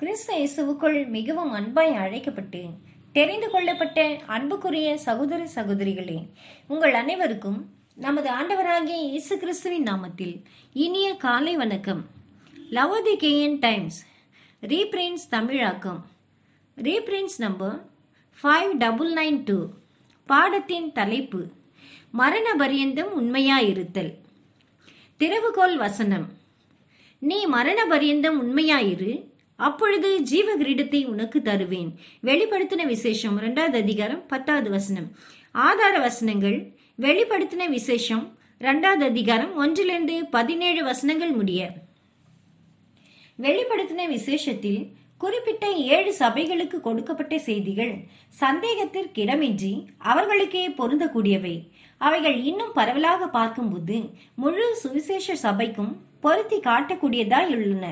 கிறிஸ்து இயேசுவுக்குள் மிகவும் அன்பாய் அழைக்கப்பட்டு தெரிந்து கொள்ளப்பட்ட அன்புக்குரிய சகோதர சகோதரிகளே உங்கள் அனைவருக்கும் நமது ஆண்டவராகிய இயேசு கிறிஸ்துவின் நாமத்தில் இனிய காலை வணக்கம் லவோதி கேஎன் டைம்ஸ் ரீபிரின்ஸ் தமிழாக்கம் reprints number five double nine two பாடத்தின் தலைப்பு மரண பரியந்தம் உண்மையாயிருத்தல் திறவுகோல் வசனம் நீ மரண பரியந்தம் உண்மையாயிரு அப்பொழுது ஜீவ கிரீடத்தை உனக்கு தருவேன் வெளிப்படுத்தின விசேஷம் இரண்டாவது அதிகாரம் பத்தாவது வசனம் ஆதார வசனங்கள் வெளிப்படுத்தின விசேஷம் இரண்டாவது அதிகாரம் ஒன்றிலிருந்து பதினேழு வசனங்கள் முடிய வெளிப்படுத்தின விசேஷத்தில் குறிப்பிட்ட ஏழு சபைகளுக்கு கொடுக்கப்பட்ட செய்திகள் சந்தேகத்திற்கிடமின்றி அவர்களுக்கே பொருந்தக்கூடியவை அவைகள் இன்னும் பரவலாக பார்க்கும்போது முழு சுவிசேஷ சபைக்கும் பொருத்தி காட்டக்கூடியதாய் உள்ளன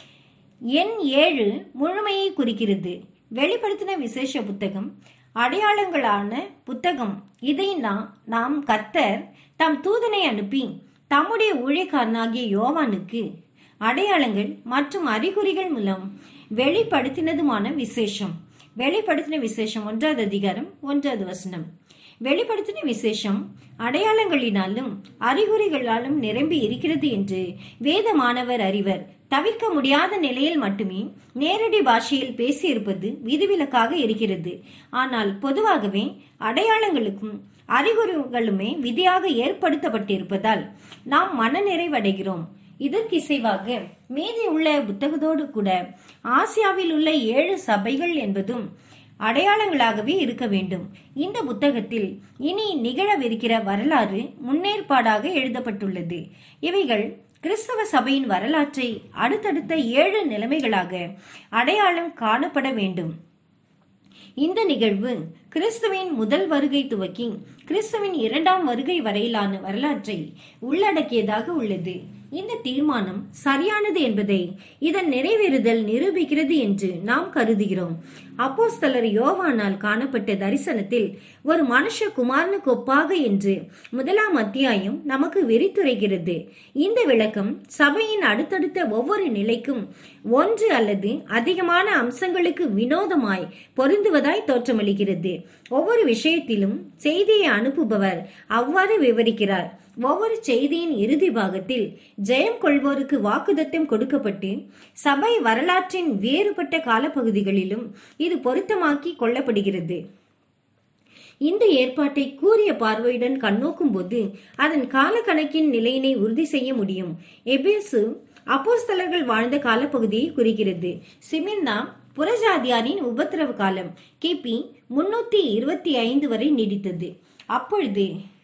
எண் ஏழு முழுமையை குறிக்கிறது வெளிப்படுத்தின விசேஷ புத்தகம் அடையாளங்களான புத்தகம் இதை நாம் நாம் கர்த்தர் தம் தூதனை அனுப்பி தம்முடைய ஊழியக்காரனாகிய யோவானுக்கு அடையாளங்கள் மற்றும் அறிகுறிகள் மூலம் வெளிப்படுத்தினதுமான விசேஷம் வெளிப்படுத்தின விசேஷம் ஒன்றாவது அதிகாரம் ஒன்றாவது வசனம் வெளிப்படுத்தின விசேஷம் அடையாளங்களினாலும் அறிகுறிகளாலும் நிரம்பி இருக்கிறது என்று வேதமானவர் அறிவர் தவிர்க்க முடியாத நிலையில் மட்டுமே நேரடி பாஷையில் பேசியிருப்பது விதிவிலக்காக இருக்கிறது ஆனால் பொதுவாகவே அடையாளங்களுக்கும் அறிகுறிகளுமே விதியாக ஏற்படுத்தப்பட்டிருப்பதால் நாம் மனநிறைவடைகிறோம் இதற்கு இசைவாக மீதி உள்ள புத்தகத்தோடு கூட ஆசியாவில் உள்ள ஏழு சபைகள் என்பதும் அடையாளங்களாகவே இருக்க வேண்டும் இந்த புத்தகத்தில் இனி நிகழவிருக்கிற வரலாறு முன்னேற்பாடாக எழுதப்பட்டுள்ளது இவைகள் கிறிஸ்தவ சபையின் வரலாற்றை அடுத்தடுத்த ஏழு நிலைமைகளாக அடையாளம் காணப்பட வேண்டும் இந்த நிகழ்வு கிறிஸ்துவின் முதல் வருகை துவக்கி கிறிஸ்துவின் இரண்டாம் வருகை வரையிலான வரலாற்றை உள்ளடக்கியதாக உள்ளது இந்த தீர்மானம் சரியானது என்பதை இதன் நிறைவேறுதல் நிரூபிக்கிறது என்று நாம் கருதுகிறோம் அப்போஸ்தலர் யோவானால் காணப்பட்ட தரிசனத்தில் ஒரு மனுஷ குமாரனுக்கு ஒப்பாக என்று முதலாம் அத்தியாயம் நமக்கு விரித்துரைகிறது இந்த விளக்கம் சபையின் அடுத்தடுத்த ஒவ்வொரு நிலைக்கும் ஒன்று அல்லது அதிகமான அம்சங்களுக்கு வினோதமாய் பொருந்துவதாய் தோற்றமளிக்கிறது ஒவ்வொரு விஷயத்திலும் செய்தியை அனுப்புபவர் அவ்வாறு விவரிக்கிறார் ஒவ்வொரு செய்தியின் இறுதி பாகத்தில் ஜெயம் கொள்வோருக்கு வாக்குதத்தம் கொடுக்கப்பட்டு சபை வரலாற்றின் வேறுபட்ட காலப்பகுதிகளிலும் இது பொருத்தமாக்கி கொள்ளப்படுகிறது இந்த ஏற்பாட்டை கூறிய பார்வையுடன் கண்ணோக்கும் போது அதன் காலக்கணக்கின் நிலையினை உறுதி செய்ய முடியும் எபேசு அப்போஸ்தலர்கள் வாழ்ந்த காலப்பகுதியை குறிக்கிறது சிமிர்னா புறஜாதியாரின் உபத்திரவ காலம் கிபி முன்னூத்தி இருபத்தி ஐந்து வரை நீடித்தது அப்பொழுது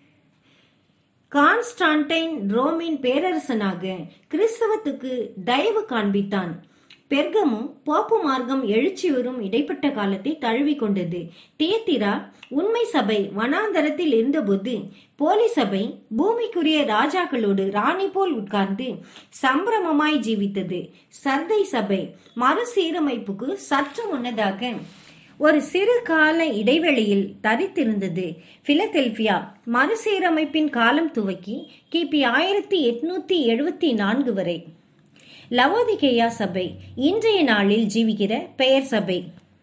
கான்ஸ்டான்டைன் ரோமின் பேரரசனாக கிறிஸ்தவத்துக்கு தயவு காண்பித்தான் பெர்கமும் போப்பு மார்க்கம் எழுச்சியுறும் இடைப்பட்ட காலத்தை தழுவி கொண்டது தியத்திரா உண்மை சபை வனாந்தரத்தில் இருந்தபோது போலி சபை பூமிக்குரிய ராஜாக்களோடு ராணி போல் உட்கார்ந்து சம்பிரமமாய் ஜீவித்தது சர்தை சபை மறுசீரமைப்புக்கு சற்று முன்னதாக ஒரு சிறு கால இடைவெளியில் தரித்திருந்தது பிலதெல்பியா மறுசீரமைப்பின் காலம் துவக்கி கிபி ஆயிரத்தி எட்நூத்தி எழுபத்தி நான்கு வரை லவோதிகேயா சபை இன்றைய நாளில் ஜீவிக்கிற பெயர் சபை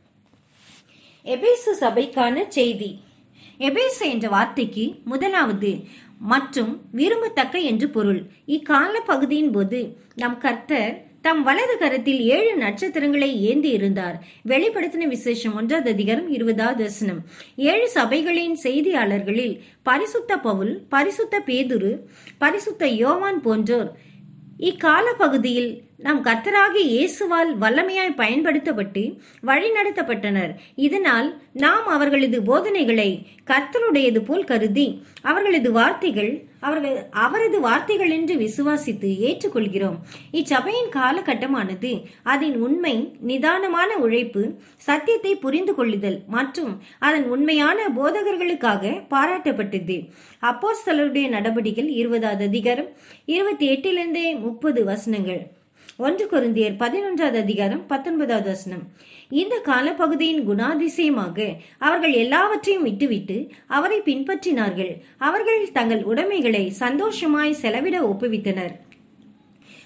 எபேசு சபைக்கான செய்தி எபேசு என்ற வார்த்தைக்கு முதலாவது மற்றும் விரும்பத்தக்க என்று பொருள் இக்கால பகுதியின் போது நம் கர்த்தர் தம் வலது கரத்தில் ஏழு நட்சத்திரங்களை ஏந்தி இருந்தார் வெளிப்படுத்தின விசேஷம் ஒன்றாவது அதிகாரம் இருபதாவது வசனம் ஏழு சபைகளின் செய்தியாளர்களில் பரிசுத்த பவுல் பரிசுத்த பேதுரு பரிசுத்த யோவான் போன்றோர் இக்கால பகுதியில் நம் கர்த்தராகிய இயேசுவால் வல்லமையாய் பயன்படுத்தப்பட்டு வழிநடத்தப்பட்டனர் இதனால் நாம் அவர்களது போதனைகளை கர்த்தருடையது போல் கருதி அவர்களது வார்த்தைகள் அவர்கள் அவரது வார்த்தைகள் என்று விசுவாசித்து ஏற்றுக்கொள்கிறோம் இச்சபையின் காலகட்டமானது அதன் உண்மை நிதானமான உழைப்பு சத்தியத்தை புரிந்து கொள்ளுதல் மற்றும் அதன் உண்மையான போதகர்களுக்காக பாராட்டப்பட்டது அப்போஸ்தலருடைய நடவடிக்கைகள் இருபதாவது அதிகாரம் இருபத்தி எட்டிலிருந்து முப்பது வசனங்கள் ஒன்று கொருந்தியர் பதினொன்றாவது அதிகாரம் பத்தொன்பதாவது வசனம் இந்த காலப்பகுதியின் குணாதிசயமாக அவர்கள் எல்லாவற்றையும் விட்டுவிட்டு அவரை பின்பற்றினார்கள் அவர்கள் தங்கள் உடைமைகளை சந்தோஷமாய் செலவிட ஒப்புவித்தனர்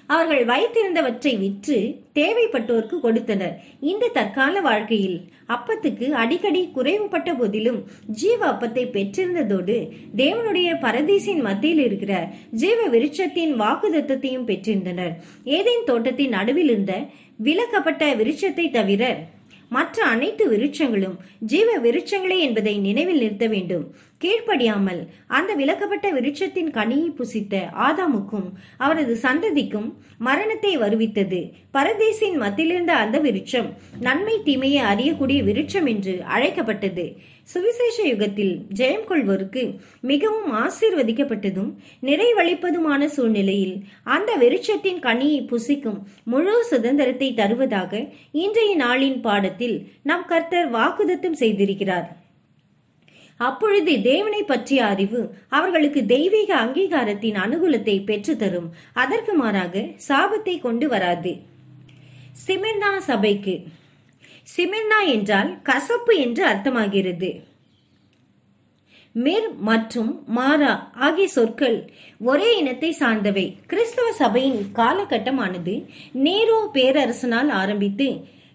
அவர்கள் வைத்திருந்தவற்றை விற்று தேவைப்பட்டோருக்கு கொடுத்தனர் இந்த தற்கால வாழ்க்கையில் அப்பத்துக்கு அடிக்கடி குறைவுபட்ட போதிலும் ஜீவ அப்பத்தை பெற்றிருந்ததோடு தேவனுடைய பரதீசின் மத்தியில் இருக்கிற ஜீவ விருட்சத்தின் வாக்குதத்தத்தையும் பெற்றிருந்தனர் ஏதேன் தோட்டத்தின் நடுவில் இருந்த விலக்கப்பட்ட விருட்சத்தை தவிர மற்ற அனைத்து விருட்சங்களும் ஜீவ விருட்சங்களே என்பதை நினைவில் நிறுத்த வேண்டும் கீழ்ப்படியாமல் அந்த விலக்கப்பட்ட விருட்சத்தின் கனியை புசித்த ஆதாமுக்கும் அவரது சந்ததிக்கும் மரணத்தை வருவித்தது பரதேசின் மத்தியிலிருந்த அந்த விருட்சம் நன்மை தீமையை அறியக்கூடிய விருட்சம் என்று அழைக்கப்பட்டது சுவிசேஷ யுகத்தில் ஜெயம் கொள்வோருக்கு மிகவும் ஆசீர்வதிக்கப்பட்டதும் நிறைவளிப்பதுமான சூழ்நிலையில் அந்த விருட்சத்தின் கனியை புசிக்கும் முழு சுதந்திரத்தை தருவதாக இன்றைய நாளின் பாடத்தில் நம் கர்த்தர் வாக்குதத்தம் செய்திருக்கிறார் அப்பொழுது தேவனை பற்றிய அறிவு அவர்களுக்கு தெய்வீக அங்கீகாரத்தின் அனுகூலத்தை பெற்றுத்தரும் அதற்கு மாறாக சாபத்தை கொண்டு வராது சிமிர்னா சபைக்கு சிமிர்னா என்றால் கசப்பு என்று அர்த்தமாகிறது மிர் மற்றும் மாரா ஆகிய சொற்கள் ஒரே இனத்தை சார்ந்தவை கிறிஸ்தவ சபையின் காலகட்டமானது நேரோ பேரரசனால் ஆரம்பித்து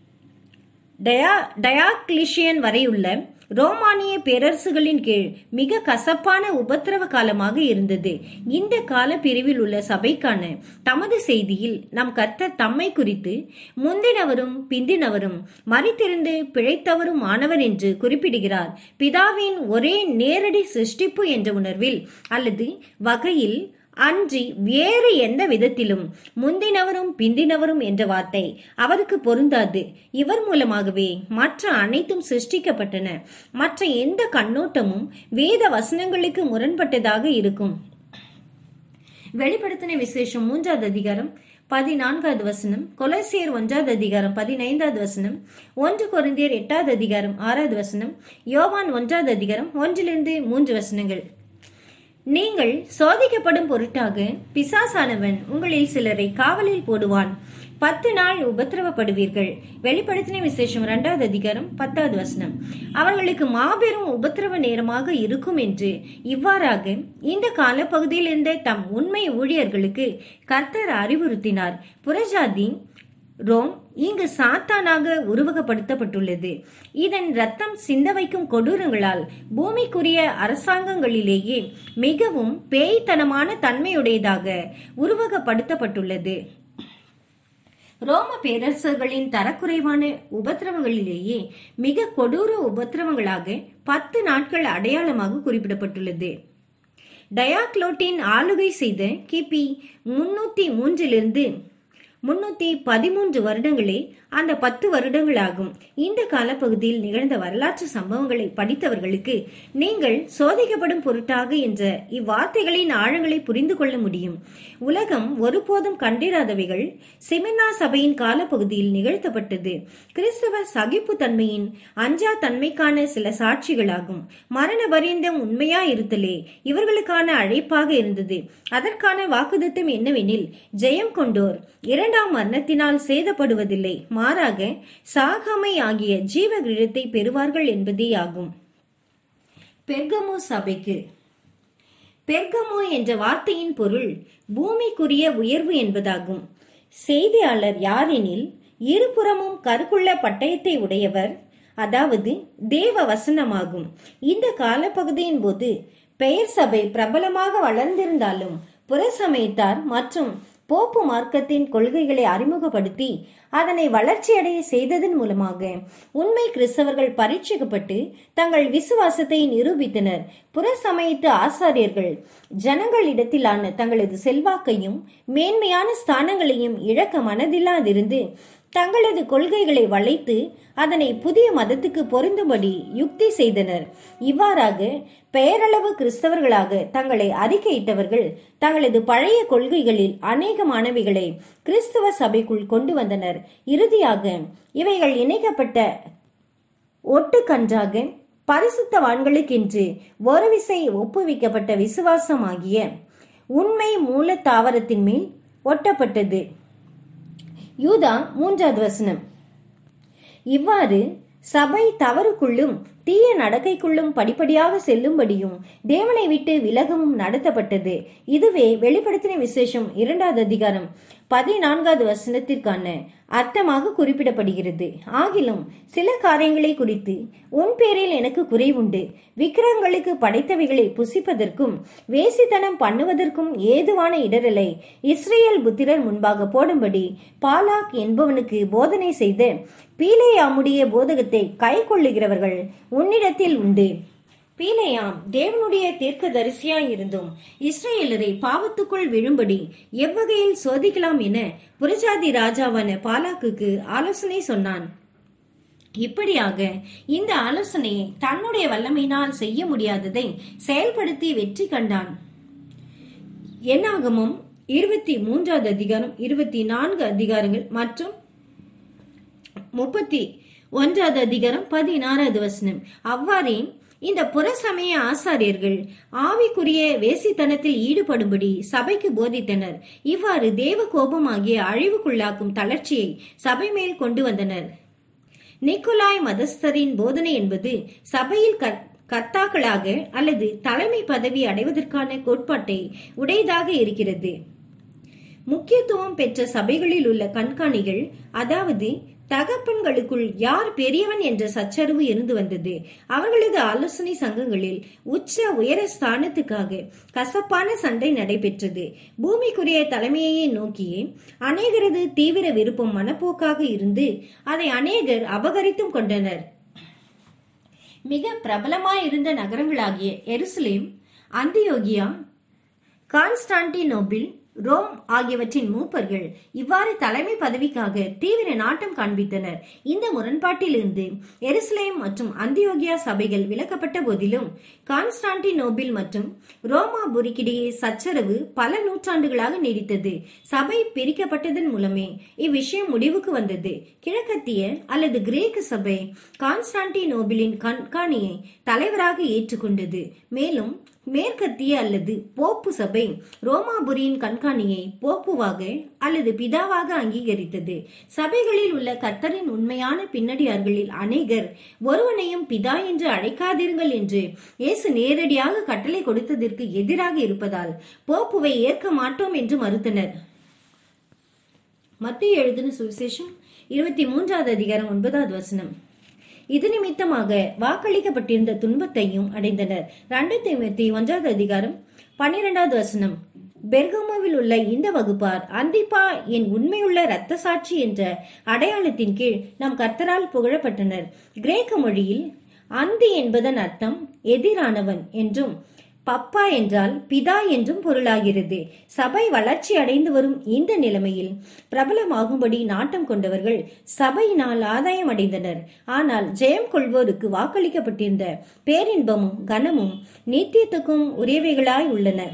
டயா டயாக்லிஷியன் வரையுள்ள ரோமானிய பேரரசுகளின் கீழ் மிக கசப்பான உபத்திரவ காலமாக இருந்தது இந்த கால பிரிவில் உள்ள சபைக்கான தமது செய்தியில் நம் கர்த்தர் தம்மை குறித்து முந்தினவரும் பிந்தினவரும் மறித்திருந்து பிழைத்தவரும் ஆனவர் என்று குறிப்பிடுகிறார் பிதாவின் ஒரே நேரடி சிருஷ்டிப்பு என்ற உணர்வில் அல்லது வகையில் அன்றி வேறு எந்த விதத்திலும் முந்தினவரும் பிந்தினவரும் என்ற வார்த்தை அவருக்கு பொருந்தாது இவர் மூலமாகவே மற்ற அனைத்தும் சிருஷ்டிக்கப்பட்டன மற்ற எந்த கண்ணோட்டமும் வேத வசனங்களுக்கு முரண்பட்டதாக இருக்கும் வெளிப்படுத்தின விசேஷம் மூன்றாவது அதிகாரம் பதினான்காவது வசனம் கொலசியர் ஒன்றாவது அதிகாரம் பதினைந்தாவது வசனம் ஒன்று கொரிந்தியர் எட்டாவது அதிகாரம் ஆறாவது வசனம் யோவான் ஒன்றாவது அதிகாரம் ஒன்றிலிருந்து மூன்று வசனங்கள் நீங்கள் சோதிக்கப்படும் பொருட்டாக பிசாசானவன் உங்களில் சிலரை காவலில் போடுவான் பத்து நாள் உபத்திரவப்படுவீர்கள் வெளிப்படுத்தின விசேஷம் இரண்டாவது அதிகாரம் பத்தாவது வசனம் அவர்களுக்கு மாபெரும் உபத்திரவ நேரமாக இருக்கும் என்று இவ்வாறாக இந்த காலப்பகுதியில் இருந்த தம் உண்மை ஊழியர்களுக்கு கர்த்தர் அறிவுறுத்தினார் புறஜாதி ரோம் இங்கு சாத்தானாக உருவகப்படுத்தப்பட்டுள்ளது இதன் ரத்தம் சிந்த வைக்கும் கொடூரங்களால் பூமிக்குரிய அரசாங்கங்களிலேயே மிகவும் பேய்த்தனமான தன்மையுடையதாக உருவகப்படுத்தப்பட்டுள்ளது ரோம பேரரசர்களின் தரக்குறைவான உபத்திரவங்களிலேயே மிக கொடூர உபத்திரவங்களாக பத்து நாட்கள் அடையாளமாக குறிப்பிடப்பட்டுள்ளது டயாக்லோட்டின் ஆளுகை செய்த கிபி முன்னூத்தி மூன்றிலிருந்து முன்னூத்தி பதிமூன்று வருடங்களே அந்த பத்து வருடங்களாகும் இந்த காலப்பகுதியில் நிகழ்ந்த வரலாற்று சம்பவங்களை படித்தவர்களுக்கு நீங்கள் சோதிக்கப்படும் பொருட்டாக என்ற இவ்வார்த்தைகளின் ஆழங்களை புரிந்து கொள்ள முடியும் உலகம் ஒருபோதும் கண்டிராதவைகள் செமினா சபையின் காலப்பகுதியில் நிகழ்த்தப்பட்டது கிறிஸ்தவ சகிப்பு தன்மையின் அஞ்சா தன்மைக்கான சில சாட்சிகளாகும் மரண பரியந்தம் உண்மையா இருத்தலே இவர்களுக்கான அழைப்பாக இருந்தது அதற்கான வாக்குதத்தம் என்னவெனில் ஜெயம் கொண்டோர் இரண்டாம் மரணத்தினால் சேதப்படுவதில்லை மாறாக சாகாமை ஆகிய ஜீவ கிரீடத்தை பெறுவார்கள் என்பதே ஆகும் பெர்கமோ சபைக்கு பெர்கமோ என்ற வார்த்தையின் பொருள் பூமிக்குரிய உயர்வு என்பதாகும் செய்தியாளர் யாரெனில் இருபுறமும் கருக்குள்ள பட்டயத்தை உடையவர் அதாவது தேவ வசனமாகும் இந்த காலப்பகுதியின் போது பெயர் சபை பிரபலமாக வளர்ந்திருந்தாலும் புறசமயத்தார் மற்றும் போப்பு மார்க்கத்தின் கொள்கைகளை அறிமுகப்படுத்தி அதனை வளர்ச்சியடைய செய்ததன் மூலமாக உண்மை கிறிஸ்தவர்கள் பரீட்சிக்கப்பட்டு தங்கள் விசுவாசத்தை நிரூபித்தனர் புற சமயத்து ஆசாரியர்கள் ஜனங்களிடத்திலான தங்களது செல்வாக்கையும் மேன்மையான ஸ்தானங்களையும் இழக்க மனதில்லாதிருந்து தங்களது கொள்கைகளை வளைத்து அதனை புதிய மதத்துக்கு பொருந்தும்படி யுக்தி செய்தனர் இவ்வாறாக பெயரளவு கிறிஸ்தவர்களாக தங்களை அறிக்கையிட்டவர்கள் தங்களது பழைய கொள்கைகளில் அநேகமானவைகளை கிறிஸ்தவ சபைக்குள் கொண்டு வந்தனர் இறுதியாக இவைகள் இணைக்கப்பட்ட ஒட்டுக்கன்றாக பரிசுத்தவான்களுக்கென்று ஒரு விசை ஒப்புவிக்கப்பட்ட விசுவாசமாகிய உண்மை மூல தாவரத்தின் மேல் ஒட்டப்பட்டது யூதா மூன்றாவது வசனம் இவ்வாறு சபை தவறுக்குள்ளும் தீய நடக்கைக்குள்ளும் படிப்படியாக செல்லும்படியும் தேவனை விட்டு விலகவும் நடத்தப்பட்டது இதுவே வெளிப்படுத்தின விசேஷம் இரண்டாவது அதிகாரம் பதினான்காவது வசனத்திற்கான அர்த்தமாக குறிப்பிடப்படுகிறது ஆகிலும் சில காரியங்களை குறித்து உன் பேரில் எனக்கு குறைவுண்டு விக்கிரகங்களுக்கு படைத்தவைகளை புசிப்பதற்கும் வேசித்தனம் பண்ணுவதற்கும் ஏதுவான இடரலை இஸ்ரேல் புத்திரர் முன்பாக போடும்படி பாலாக் என்பவனுக்கு போதனை செய்த பீலேயாமுடைய போதகத்தை கை கொள்ளுகிறவர்கள் உன்னிடத்தில் உண்டு பீலையாம் தேவனுடைய தீர்க்கதரிசியாய் இருந்தும் இஸ்ரேலரை பாவத்துக்குள் விழும்படி எவ்வகையில் சோதிக்கலாம் என புரஜாதி ராஜாவான பாலாக்குக்கு ஆலோசனை சொன்னான் இப்படியாக இந்த ஆலோசனையை தன்னுடைய வல்லமையினால் செய்ய முடியாததை செயல்படுத்தி வெற்றி கண்டான் என்னாகமும் இருபத்தி மூன்றாவது அதிகாரம் இருபத்தி நான்கு அதிகாரங்கள் மற்றும் முப்பத்தி ஒன்றாவது அதிகாரம் பதினாறாவது வசனம் அவ்வாறே இந்த புறசமய ஆசாரியர்கள் ஆவிக்குரிய வேசித்தனத்தில் ஈடுபடும்படி சபைக்கு போதித்தனர் இவ்வாறு தேவ கோபமாகிய அழிவுக்குள்ளாக்கும் தளர்ச்சியை சபை மேல் கொண்டு வந்தனர் நிக்கோலாய் மதஸ்தரின் போதனை என்பது சபையில் கற்- கர்த்தாக்களாக அல்லது தலைமை பதவி அடைவதற்கான கோட்பாட்டை உடையதாக இருக்கிறது முக்கியத்துவம் பெற்ற சபைகளில் உள்ள கண்காணிகள் அதாவது தகப்பன்களுக்குள் யார் பெரியவன் என்ற சச்சரவு இருந்து வந்தது அவர்களது ஆலோசனை சங்கங்களில் உச்ச உயர ஸ்தானத்துக்காக கசப்பான சண்டை நடைபெற்றது பூமிக்குரிய தலைமையை நோக்கியே அநேகரது தீவிர விருப்பம் மனப்போக்காக இருந்து அதை அநேகர் அபகரித்தும் கொண்டனர் மிக பிரபலமாயிருந்த நகரங்களாகிய எருசலேம் அந்தியோகியா கான்ஸ்டான்டினோபிள் ரோம் ஆகியவற்றின் மூப்பர்கள் இவ்வாறு தலைமை பதவிக்காக தீவிர நாட்டம் காண்பித்தனர் இந்த முரண்பாட்டிலிருந்து எருசலேம் மற்றும் அந்தியோகியா சபைகள் விலக்கப்பட்ட போதிலும் கான்ஸ்டான்டினோபிள் மற்றும் ரோமாபுரிக்கிடையே சச்சரவு பல நூற்றாண்டுகளாக நீடித்தது சபை பிரிக்கப்பட்டதன் மூலமே இவ்விஷயம் முடிவுக்கு வந்தது கிழக்கத்திய அல்லது கிரேக்க சபை கான்ஸ்டான்டினோபிளின் கண்காணியை தலைவராக ஏற்றுக்கொண்டது மேலும் மேற்கத்திய அல்லது போப்பு சபை ரோமாபுரியின் கண்காணியை போப்புவாக அல்லது பிதாவாக அங்கீகரித்தது சபைகளில் உள்ள கர்த்தரின் உண்மையான பின்னடியார்களில் அநேகர் ஒருவனையும் பிதா என்று அழைக்காதீர்கள் என்று இயேசு நேரடியாக கட்டளை கொடுத்ததற்கு எதிராக இருப்பதால் போப்புவை ஏற்க மாட்டோம் என்று மறுத்தனர் மத்திய எழுதின சுவிசேஷம் இருபத்தி மூன்றாவது அதிகாரம் ஒன்பதாவது வசனம் இது நிமித்தமாக வாக்களிக்கப்பட்டிருந்த துன்பத்தையும் அடைந்தனர் ரெண்டு தீமத்தி ஒன்றாவது அதிகாரம் பன்னிரெண்டாவது வசனம் பெர்கமோவில் உள்ள இந்த வகுப்பார் அந்திப்பா என் உண்மையுள்ள இரத்த சாட்சி என்ற அடையாளத்தின் கீழ் நம் கர்த்தரால் புகழப்பட்டனர் கிரேக்க மொழியில் அந்தி என்பதன் அர்த்தம் எதிரானவன் என்றும் பப்பா என்றால் பிதா என்றும் பொருளாகிறது சபை வளர்ச்சி அடைந்து வரும் இந்த நிலைமையில் பிரபலமாகும்படி நாட்டம் கொண்டவர்கள் சபையினால் ஆதாயம் அடைந்தனர் ஆனால் ஜெயம் கொள்வோருக்கு வாக்களிக்கப்பட்டிருந்த பேரின்பமும் கனமும் நித்தியத்துக்கும் உரியவைகளாய் உள்ளன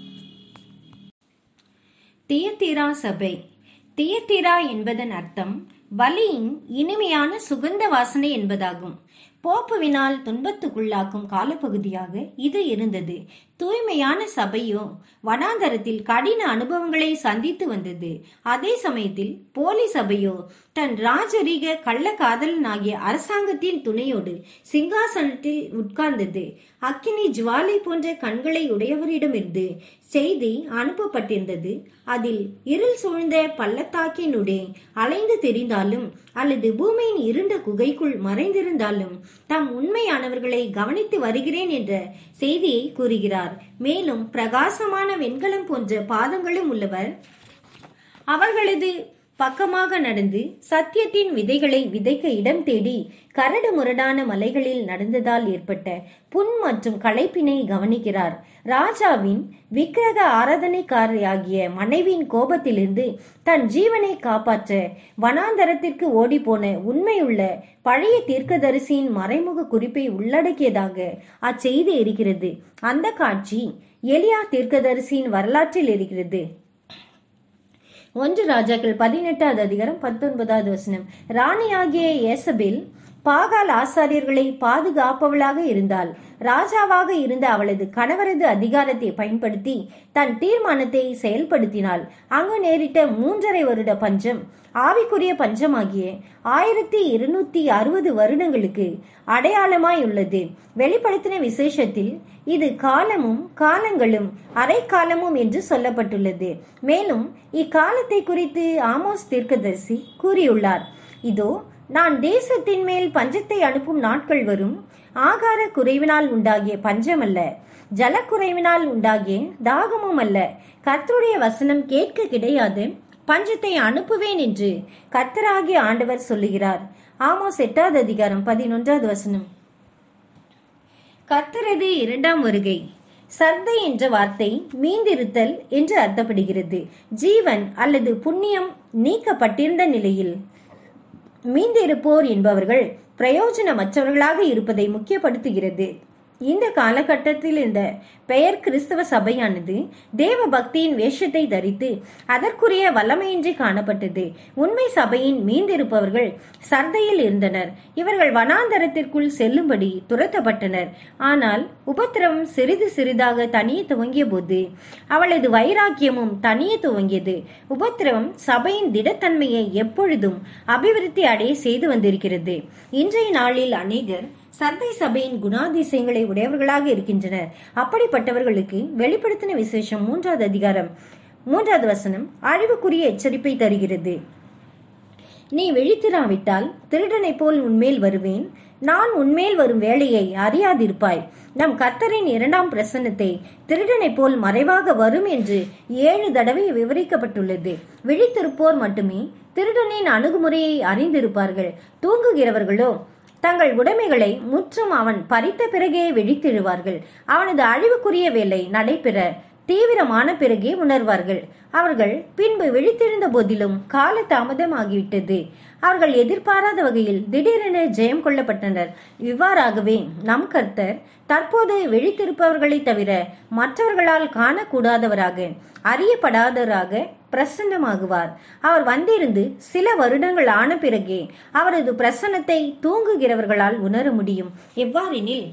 தியத்தீரா சபை தியத்தீரா என்பதன் அர்த்தம் பலியின் இனிமையான சுகந்த வாசனை என்பதாகும் போப்புவினால் துன்பத்துக்குள்ளாக்கும் காலப்பகுதியாக இது இருந்தது தூய்மையான சபையோ வனாந்தரத்தில் கடின அனுபவங்களை சந்தித்து வந்தது அதே சமயத்தில் போலி சபையோ தன் ராஜரீக கள்ள காதலனாகிய அரசாங்கத்தின் துணையோடு சிங்காசனத்தில் உட்கார்ந்தது அக்கினி ஜுவாலை போன்ற கண்களை உடையவரிடமிருந்து செய்தி அனுப்பப்பட்டிருந்தது அதில் இருள் சூழ்ந்த பள்ளத்தாக்கினுடைய அலைந்து தெரிந்தாலும் அல்லது பூமியின் இருண்ட குகைக்குள் மறைந்திருந்தாலும் தம் உண்மையானவர்களை கவனித்து வருகிறேன் என்ற செய்தியை கூறுகிறார் மேலும் பிரகாசமான வெண்கலம் போன்ற பாதங்களும் உள்ளவர் அவர்களது பக்கமாக நடந்து சத்தியத்தின் விதைகளை விதைக்க இடம் தேடி கரடு முரடான மலைகளில் நடந்ததால் ஏற்பட்ட புண் மற்றும் களைப்பினை கவனிக்கிறார் ராஜாவின் விக்கிரக ஆராதனைக்காரியாகிய மனைவியின் கோபத்திலிருந்து தன் ஜீவனை காப்பாற்ற வனாந்தரத்திற்கு ஓடிப்போன உண்மையுள்ள பழைய தீர்க்கதரிசியின் மறைமுக குறிப்பை உள்ளடக்கியதாக அச்செய்தி இருக்கிறது அந்த காட்சி எலியா தீர்க்கதரிசியின் வரலாற்றில் இருக்கிறது ஒன்று ராஜாக்கள் பதினெட்டாவது அதிகாரம் பத்தொன்பதாவது வசனம் ராணியாகிய ஏசபேல் பாகால் ஆசாரியர்களை பாதுகாப்பவளாக இருந்தால் ராஜாவாக இருந்த அவளது கணவரது அதிகாரத்தை பயன்படுத்தி தன் தீர்மானத்தை செயல்படுத்தினாள் அங்கு நேரிட்ட மூன்றரை வருட பஞ்சம் ஆவிக்குரிய பஞ்சமாகிய ஆயிரத்தி இருநூத்தி அறுபது வருடங்களுக்கு அடையாளமாய் உள்ளது வெளிப்படுத்தின விசேஷத்தில் இது காலமும் காலங்களும் அரை காலமும் என்று சொல்லப்பட்டுள்ளது மேலும் இக்காலத்தை குறித்து ஆமோஸ் தீர்க்கதரிசி கூறியுள்ளார் இதோ நான் தேசத்தின் மேல் பஞ்சத்தை அனுப்பும் நாட்கள் வரும் ஆகார குறைவினால் உண்டாகிய பஞ்சம் அல்ல ஜலக்குறைவினால் உண்டாகிய தாகமும் அல்ல கர்த்தருடைய வசனம் கேட்க கிடையாது பஞ்சத்தை அனுப்புவேன் என்று கர்த்தராகிய ஆண்டவர் சொல்லுகிறார் ஆமோஸ் எட்டாவது அதிகாரம் பதினொன்றாவது வசனம் கர்த்தரது இரண்டாம் வருகை சர்தை என்ற வார்த்தை மீந்திருத்தல் என்று அர்த்தப்படுகிறது ஜீவன் அல்லது புண்ணியம் நீக்கப்பட்டிருந்த நிலையில் மீந்திருப்போர் என்பவர்கள் பிரயோஜனமற்றவர்களாக இருப்பதை முக்கியப்படுத்துகிறது இந்த காலகட்டத்தில் இந்த பெயர் கிறிஸ்தவ சபையானது தேவ பக்தியின் வேஷத்தை தரித்து அதற்குரிய வல்லமையின்றி காணப்பட்டது உண்மை சபையின் மீந்திருப்பவர்கள் சர்தையில் இருந்தனர் இவர்கள் வனாந்தரத்திற்குள் செல்லும்படி துரத்தப்பட்டனர் ஆனால் உபத்திரவம் சிறிது சிறிதாக தனிய துவங்கிய போது அவளது வைராக்கியமும் தனிய துவங்கியது உபத்திரவம் சபையின் திடத்தன்மையை எப்பொழுதும் அபிவிருத்தி அடைய செய்து வந்திருக்கிறது இன்றைய நாளில் அநேகர் சர்தை சபையின் குணாதிசயங்களை உடையவர்களாக இருக்கின்றனர் அப்படிப்பட்டவர்களுக்கு வெளிப்படுத்தின விசேஷம் மூன்றாவது அதிகாரம் மூன்றாவது வசனம் அழிவுக்குரிய எச்சரிப்பை தருகிறது நீ விழித்திராவிட்டால் திருடனைப் போல் உன்மேல் வருவேன் நான் உன்மேல் வரும் வேலையை அறியாதிருப்பாய் நம் கர்த்தரின் இரண்டாம் பிரசன்னத்தை திருடனைப் போல் மறைவாக வரும் என்று ஏழு தடவை விவரிக்கப்பட்டுள்ளது விழித்திருப்போர் மட்டுமே திருடனின் அணுகுமுறையை அறிந்திருப்பார்கள் தூங்குகிறவர்களோ தங்கள் உடைமைகளை முற்றும் அவன் பறித்த பிறகே விழித்தெழுவார்கள் அவனது அழிவுக்குரிய வேலை நடைபெற தீவிரமான பிறகே உணர்வார்கள் அவர்கள் பின்பு விழித்தெழுந்த போதிலும் கால தாமதமாகிவிட்டது அவர்கள் எதிர்பாராத வகையில் திடீரென ஜெயம் கொள்ளப்பட்டனர் இவ்வாறாகவே நம் கர்த்தர் தற்போது விழித்திருப்பவர்களை தவிர மற்றவர்களால் காணக்கூடாதவராக அறியப்படாதவராக பிரசன்னமாகுவார் அவர் வந்திருந்து சில வருடங்கள் ஆன பிறகே அவரது பிரசன்னத்தை தூங்குகிறவர்களால் உணர முடியும் எவ்வாறெனில்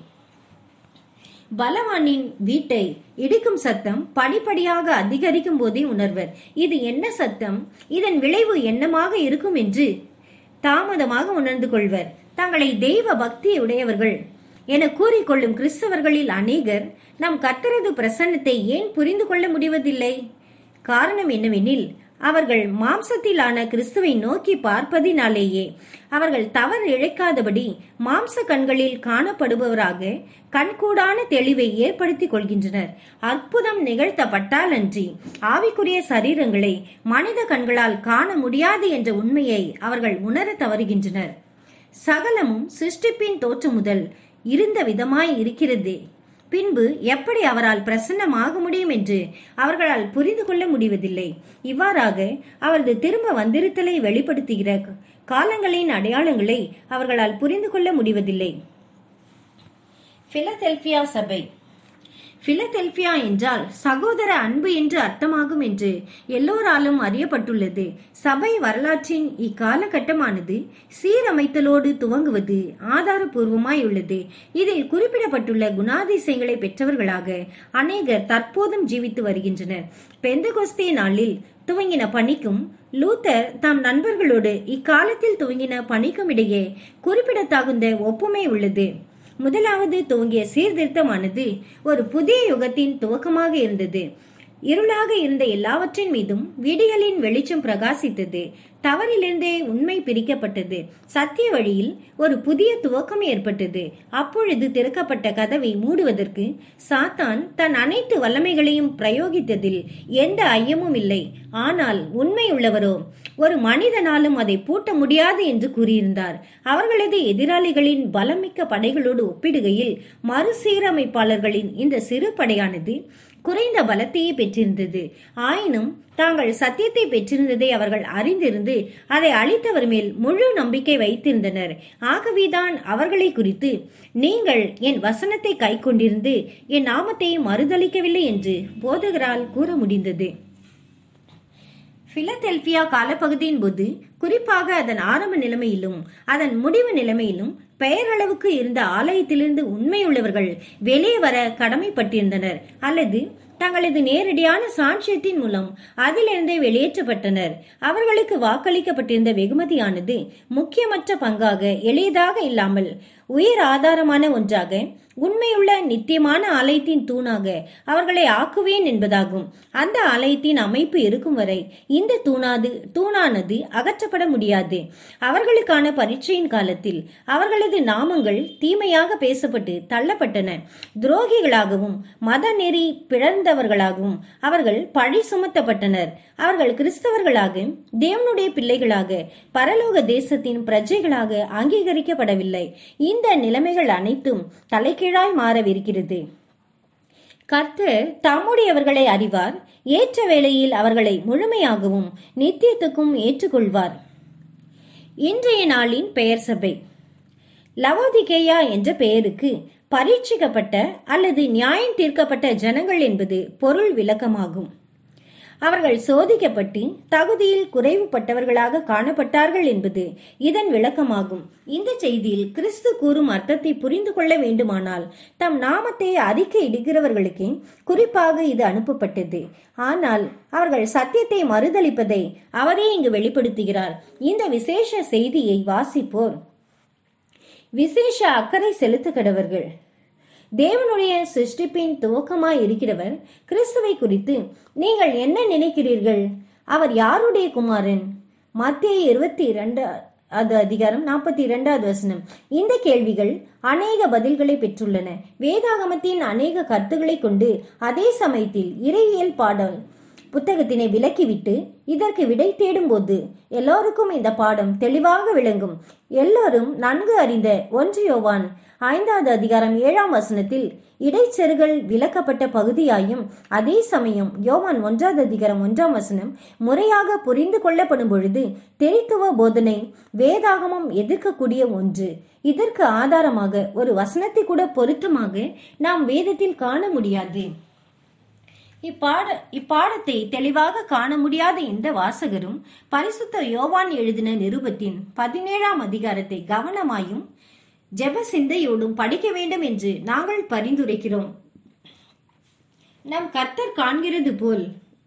பலவானின் வீட்டை இடிக்கும் சத்தம் படிப்படியாக அதிகரிக்கும் போதே உணர்வர் இது என்ன சத்தம் இதன் விளைவு என்னமாக இருக்கும் என்று தாமதமாக உணர்ந்து கொள்வர் தங்களை தெய்வ பக்தி உடையவர்கள் என கூறிக்கொள்ளும் கிறிஸ்தவர்களில் அநேகர் நம் கர்த்தரது பிரசன்னத்தை ஏன் புரிந்து கொள்ள முடிவதில்லை காரணம் என்னவெனில் அவர்கள் மாம்சத்திலான கிறிஸ்துவை நோக்கி பார்ப்பதினாலேயே அவர்கள் தவறு இழைக்காதபடி மாம்ச கண்களில் காணப்படுபவராக கண்கூடான தெளிவை ஏற்படுத்திக் கொள்கின்றனர் அற்புதம் நிகழ்த்தப்பட்டால் அன்றி ஆவிக்குரிய சரீரங்களை மனித கண்களால் காண முடியாது என்ற உண்மையை அவர்கள் உணர தவறுகின்றனர் சகலமும் சிருஷ்டிப்பின் தோற்றம் முதல் இருந்த விதமாய் இருக்கிறது பின்பு எப்படி அவரால் பிரசன்னமாக முடியும் என்று அவர்களால் புரிந்து கொள்ள முடிவதில்லை இவ்வாறாக அவரது திரும்ப வந்திருத்தலை வெளிப்படுத்துகிற காலங்களின் அடையாளங்களை அவர்களால் புரிந்து கொள்ள முடிவதில்லை பிலதெல்பியா சபை பிலதெல்பியா என்றால் சகோதர அன்பு என்று அர்த்தமாகும் என்று எல்லோராலும் அறியப்பட்டுள்ளது சபை வரலாற்றின் இக்காலகட்டமானது சீரமைத்தலோடு துவங்குவது ஆதாரபூர்வமாய் உள்ளது இதில் குறிப்பிடப்பட்டுள்ள குணாதிசயங்களை பெற்றவர்களாக அநேகர் தற்போதும் ஜீவித்து வருகின்றனர் பெந்தகோஸ்தே நாளில் துவங்கின பணிக்கும் லூத்தர் தம் நண்பர்களோடு இக்காலத்தில் துவங்கின பணிக்கும் இடையே குறிப்பிடத்தகுந்த ஒப்புமை உள்ளது முதலாவது துவங்கிய சீர்திருத்தமானது ஒரு புதிய யுகத்தின் துவக்கமாக இருந்தது இருளாக இருந்த எல்லாவற்றின் மீதும் விடியலின் வெளிச்சம் பிரகாசித்தது தவறிலிருந்தே உண்மை பிரிக்கப்பட்டது சத்திய வழியில் ஒரு புதிய துவக்கம் ஏற்பட்டது அப்பொழுது திறக்கப்பட்ட கதவை மூடுவதற்கு சாத்தான் தன் அனைத்து வல்லமைகளையும் பிரயோகித்ததில் எந்த ஐயமும் இல்லை ஆனால் உண்மை உள்ளவரோ ஒரு மனிதனாலும் அதை பூட்ட முடியாது என்று கூறியிருந்தார் அவர்களது எதிராளிகளின் பலமிக்க படைகளோடு ஒப்பிடுகையில் மறுசீரமைப்பாளர்களின் இந்த சிறு படையானது குறைந்த பலத்தையே பெற்றிருந்தது ஆயினும் தாங்கள் சத்தியத்தை பெற்றிருந்ததை அவர்கள் அறிந்திருந்து அதை அளித்தவர் மேல் முழு நம்பிக்கை வைத்திருந்தனர் ஆகவேதான் அவர்களை குறித்து நீங்கள் என் வசனத்தை கை கொண்டிருந்து என் நாமத்தை மறுதளிக்கவில்லை என்று போதகரால் கூற முடிந்தது பிலதெல்பியா காலப்பகுதியின் போது குறிப்பாக அதன் ஆரம்ப நிலைமையிலும் அதன் முடிவு நிலைமையிலும் பெயரளவுக்கு இருந்த ஆலயத்திலிருந்து உண்மையுள்ளவர்கள் வெளியே வர கடமைப்பட்டிருந்தனர் அல்லது தங்களது நேரடியான சாட்சியத்தின் மூலம் அதிலிருந்தே வெளியேற்றப்பட்டனர் அவர்களுக்கு வாக்களிக்கப்பட்டிருந்த வெகுமதியானது முக்கியமற்ற பங்காக எளியதாக இல்லாமல் உயிர் ஆதாரமான ஒன்றாக உண்மையுள்ள நித்தியமான ஆலயத்தின் தூணாக அவர்களை ஆக்குவேன் என்பதாகும் அந்த ஆலயத்தின் அமைப்பு இருக்கும் வரை இந்த தூணாது தூணானது அகற்றப்பட முடியாது அவர்களுக்கான பரீட்சையின் காலத்தில் அவர்களது நாமங்கள் தீமையாக பேசப்பட்டு தள்ளப்பட்டன துரோகிகளாகவும் மத நெறி பிறந்தவர்களாகவும் அவர்கள் பழி சுமத்தப்பட்டனர் அவர்கள் கிறிஸ்தவர்களாக தேவனுடைய பிள்ளைகளாக பரலோக தேசத்தின் பிரஜைகளாக அங்கீகரிக்கப்படவில்லை இந்த நிலைமைகள் அனைத்தும் தலைகீழாய் மாறவிருக்கிறது கர்த்தர் தம்முடையவர்களை அறிவார் ஏற்ற வேளையில் அவர்களை முழுமையாகவும் நித்தியத்துக்கும் ஏற்றுக்கொள்வார் இன்றைய நாளின் பெயர் சபை லவோதிகேயா என்ற பெயருக்கு பரீட்சிக்கப்பட்ட அல்லது நியாயம் தீர்க்கப்பட்ட ஜனங்கள் என்பது பொருள் விளக்கமாகும் அவர்கள் சோதிக்கப்பட்டு தகுதியில் குறைவுபட்டவர்களாக காணப்பட்டார்கள் என்பது இதன் விளக்கமாகும் இந்த செய்தியில் கிறிஸ்து கூறும் அர்த்தத்தை புரிந்து கொள்ள வேண்டுமானால் தம் நாமத்தை அறிக்கை இடுகிறவர்களுக்கு குறிப்பாக இது அனுப்பப்பட்டது ஆனால் அவர்கள் சத்தியத்தை மறுதளிப்பதை அவரே இங்கு வெளிப்படுத்துகிறார் இந்த விசேஷ செய்தியை வாசிப்போர் விசேஷ அக்கறை செலுத்துகிறவர்கள் தேவனுடைய சிருஷ்டிப்பின் துவக்கமாய் இருக்கிறவர் கிறிஸ்துவை குறித்து நீங்கள் என்ன நினைக்கிறீர்கள் அவர் யாருடைய குமாரன் மத்திய இருபத்தி இரண்டு அது அதிகாரம் நாற்பத்தி இரண்டாவது வசனம் இந்த கேள்விகள் அநேக பதில்களை பெற்றுள்ளன வேதாகமத்தின் அநேக கருத்துக்களை கொண்டு அதே சமயத்தில் இறையியல் பாடல் புத்தகத்தினை விலக்கிவிட்டு இதற்கு விடை தேடும்போது எல்லோருக்கும் இந்த பாடம் தெளிவாக விளங்கும் எல்லோரும் நன்கு அறிந்த ஒன்று யோவான் ஐந்தாவது அதிகாரம் ஏழாம் வசனத்தில் இடைச்செருகள் விலக்கப்பட்ட பகுதியாயும் அதே சமயம் யோவான் ஒன்றாவது அதிகாரம் ஒன்றாம் வசனம் முறையாக புரிந்து கொள்ளப்படும் பொழுது தெரித்துவ போதனை வேதாகமம் எதிர்க்கக்கூடிய ஒன்று இதற்கு ஆதாரமாக ஒரு வசனத்தை கூட பொருத்தமாக நாம் வேதத்தில் காண முடியாது இப்பாட இப்பாடத்தை தெளிவாக காண முடியாத இந்த வாசகரும் பரிசுத்த யோவான் எழுதின நிருபத்தின் பதினேழாம் அதிகாரத்தை கவனமாயும் ஜெப சிந்தையோடும் படிக்க வேண்டும் என்று நாங்கள் பரிந்துரைக்கிறோம் நம் கர்த்தர் காண்கிறது போல்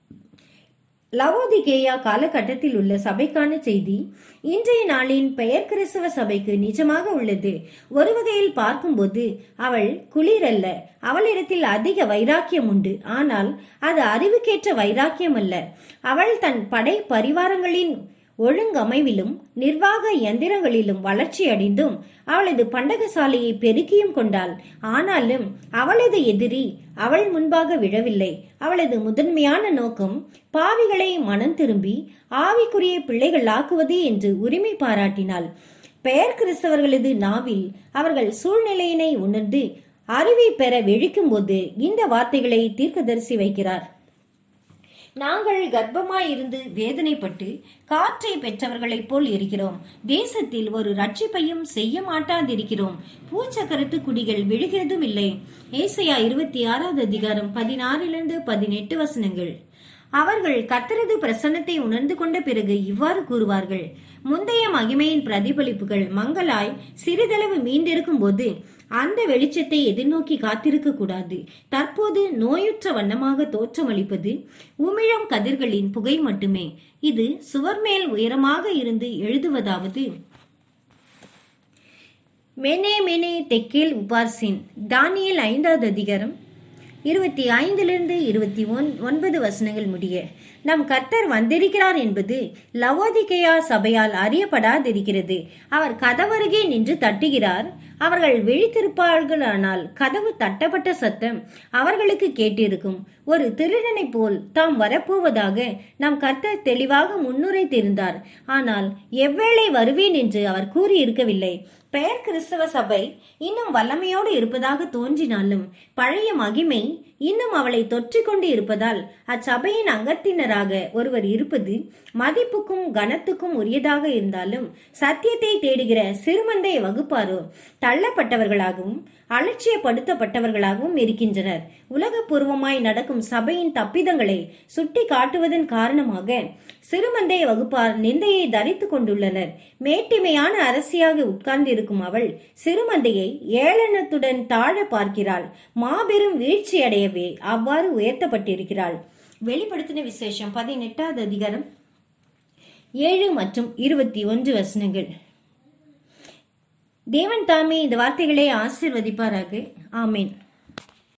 லவோதிகேயா காலகட்டத்தில் உள்ள சபைக்கான செய்தி இன்றைய நாளின் பெயர் கிறிஸ்தவ சபைக்கு நிஜமாக உள்ளது ஒரு வகையில் பார்க்கும்போது அவள் குளிரல்ல அவளிடத்தில் அதிக வைராக்கியம் உண்டு ஆனால் அது அறிவுக்கேற்ற வைராக்கியம் அல்ல அவள் தன் படை பரிவாரங்களின் ஒழுங்கமைவிலும் நிர்வாக எந்திரங்களிலும் வளர்ச்சி அடைந்தும் அவளது பண்டகசாலையை பெருக்கியும் கொண்டாள் ஆனாலும் அவளது எதிரி அவள் முன்பாக விழவில்லை அவளது முதன்மையான நோக்கம் பாவிகளை மனம் திரும்பி ஆவிக்குரிய பிள்ளைகள் ஆக்குவதே என்று உரிமை பாராட்டினாள் பெயர் கிறிஸ்தவர்களது நாவில் அவர்கள் சூழ்நிலையினை உணர்ந்து அறிவை பெற விழிக்கும் போது இந்த வார்த்தைகளை தீர்க்கதரிசி வைக்கிறார் நாங்கள் கர்ப்பமாயிருந்து வேதனைப்பட்டு காற்றை பெற்றவர்களைப் போல் இருக்கிறோம் தேசத்தில் ஒரு ரட்சிப்பையும் செய்ய மாட்டாதிருக்கிறோம் பூச்சக்கரத்து குடிகள் விழுகிறதும் இல்லை ஏசையா இருபத்தி ஆறாவது அதிகாரம் பதினாறிலிருந்து பதினெட்டு வசனங்கள் அவர்கள் கத்தரது பிரசன்னத்தை உணர்ந்து கொண்ட பிறகு இவ்வாறு கூறுவார்கள் முந்தைய மகிமையின் பிரதிபலிப்புகள் மங்களாய் சிறிதளவு மீண்டிருக்கும் போது அந்த வெளிச்சத்தை எதிர்நோக்கி காத்திருக்க கூடாது தற்போது நோயுற்ற வண்ணமாக தோற்றமளிப்பது உமிழம் கதிர்களின் புகை மட்டுமே இது சுவர் மேல் உயரமாக இருந்து எழுதுவதாவது மெனே மெனே தெக்கேல் உபார்சின் தானியல் ஐந்தாவது அதிகாரம் இருபத்தி ஐந்திலிருந்து இருபத்தி ஒன் ஒன்பது வசனங்கள் முடிய நம் கர்த்தர் வந்திருக்கிறார் என்பது லவோதிகேயா சபையால் அறியப்படாதிருக்கிறது அவர் கதவருகே நின்று தட்டுகிறார் அவர்கள் விழித்திருப்பார்களானால் கதவு தட்டப்பட்ட சத்தம் அவர்களுக்கு கேட்டிருக்கும் ஒரு திருடனைப் போல் தாம் வரப்போவதாக நம் கர்த்தர் தெளிவாக முன்னுரைத்திருந்தார் ஆனால் எவ்வேளை வருவேன் என்று அவர் கூறியிருக்கவில்லை பெயர் கிறிஸ்தவ சபை இன்னும் வல்லமையோடு இருப்பதாக தோன்றினாலும் பழைய மகிமை இன்னும் அவளை தொற்றிக் கொண்டு இருப்பதால் அச்சபையின் அங்கத்தினராக உறுப்பினராக ஒருவர் இருப்பது மதிப்புக்கும் கனத்துக்கும் உரியதாக இருந்தாலும் சத்தியத்தை தேடுகிற சிறுமந்தை வகுப்பாரோ தள்ளப்பட்டவர்களாகவும் அலட்சியப்படுத்தப்பட்டவர்களாகவும் இருக்கின்றனர் உலகபூர்வமாய் நடக்கும் சபையின் தப்பிதங்களை சுட்டி காட்டுவதன் காரணமாக சிறுமந்தைய வகுப்பார் நிந்தையை தரித்துக் கொண்டுள்ளனர் மேட்டிமையான அரசியாக உட்கார்ந்திருக்கும் அவள் சிறுமந்தையை ஏளனத்துடன் தாழ பார்க்கிறாள் மாபெரும் வீழ்ச்சியடையவே அவ்வாறு உயர்த்தப்பட்டிருக்கிறாள் வெளிப்படுத்தின விசேஷம் பதினெட்டாவது அதிகாரம் ஏழு மற்றும் இருபத்தி ஒன்று வசனங்கள் தேவன் தாமே இந்த வார்த்தைகளை ஆசிர்வதிப்பாராக ஆமேன்